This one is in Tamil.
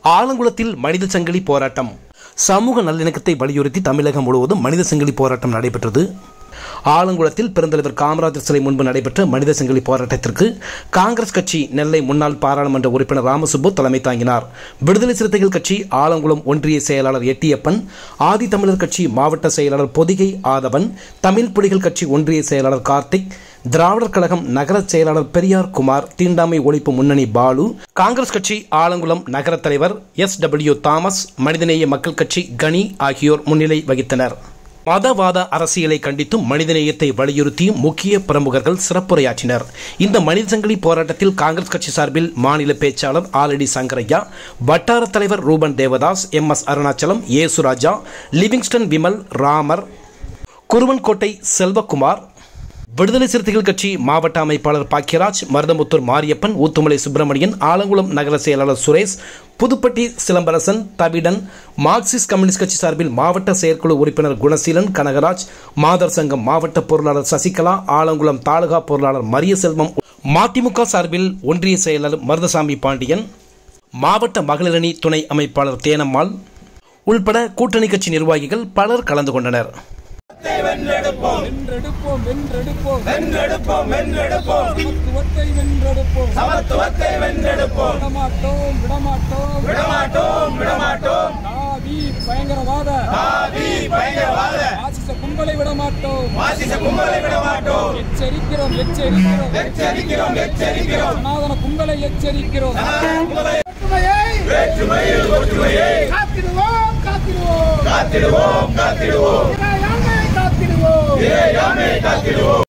ஆலங்குளத்தில் மனித சங்கிலி போராட்டம் சமூக நல்லிணக்கத்தை வலியுறுத்தி தமிழகம் முழுவதும் மனித சங்கிலி போராட்டம் நடைபெற்றது ஆலங்குளத்தில் பெருந்தலைவர் காமராஜர் சிலை முன்பு நடைபெற்ற மனித சங்கிலி போராட்டத்திற்கு காங்கிரஸ் கட்சி நெல்லை முன்னாள் பாராளுமன்ற உறுப்பினர் ராமசுப்பு தலைமை தாங்கினார் விடுதலை சிறுத்தைகள் கட்சி ஆலங்குளம் ஒன்றிய செயலாளர் எட்டியப்பன் ஆதி தமிழர் கட்சி மாவட்ட செயலாளர் பொதிகை ஆதவன் தமிழ் புலிகள் கட்சி ஒன்றிய செயலாளர் கார்த்திக் திராவிடர் கழகம் நகர செயலாளர் பெரியார் குமார் தீண்டாமை ஒழிப்பு முன்னணி பாலு காங்கிரஸ் கட்சி ஆலங்குளம் நகர தலைவர் எஸ் டபிள்யூ தாமஸ் மனிதநேய மக்கள் கட்சி கனி ஆகியோர் முன்னிலை வகித்தனர் மதவாத அரசியலை கண்டித்தும் மனிதநேயத்தை வலியுறுத்தியும் முக்கிய பிரமுகர்கள் சிறப்புரையாற்றினர் இந்த மனித சங்கிலி போராட்டத்தில் காங்கிரஸ் கட்சி சார்பில் மாநில பேச்சாளர் ஆலடி சங்கரையா வட்டார தலைவர் Ruban Devadas M S Arunachalam Yesuraja Livingston Vimal Ramar Kuruvankottai Selvakumar Viduthalai Chiruthaigal கட்சி மாவட்ட அமைப்பாளர் பாக்கியராஜ் மருதமுத்தூர் மாரியப்பன் ஊத்துமலை சுப்பிரமணியன் ஆலங்குளம் நகர செயலாளர் சுரேஷ் புதுப்பட்டி சிலம்பரசன் தவிடன் மார்க்சிஸ்ட் கம்யூனிஸ்ட் கட்சி சார்பில் மாவட்ட செயற்குழு உறுப்பினர் குணசீலன் கனகராஜ் மாதர் சங்கம் மாவட்ட பொருளாளர் சசிகலா ஆலங்குளம் தாலுகா பொருளாளர் மரியசெல்வம் மதிமுக சார்பில் ஒன்றிய செயலாளர் மருதசாமி பாண்டியன் மாவட்ட மகளிரணி துணை அமைப்பாளர் தேனம்மாள் உள்பட கூட்டணி கட்சி நிர்வாகிகள் பலர் கலந்து கொண்டனர் வென்றெடுப்போம் வென்றெடுப்போம் வென்றெடுப்போம் வென்றெடுப்போம் வென்றெடுப்போம் சமத்துவத்தை வென்றெடுப்போம் சமத்துவத்தை வென்றெடுப்போம் விடமாட்டோம் விடமாட்டோம் விடமாட்டோம் விடமாட்டோம் ஆதி பயங்கரவாத ஆதி பயங்கரவாத ஆசிச கும்பலை விடமாட்டோம் வாசிச கும்பலை விடமாட்டோம் எச்சரிக்கிறோம் எச்சரிக்கிறோம் எச்சரிக்கிறோம் எச்சரிக்கிறோம் சனாதன கும்பலை எச்சரிக்கிறோம் வேற்றுமையில் ஒற்றுமையை காத்திடுவோம் காத்திடுவோம் காத்திடுவோம் காத்திடுவோம் காத்திடுவோம் இறையாண்மையை காத்திடுவோம்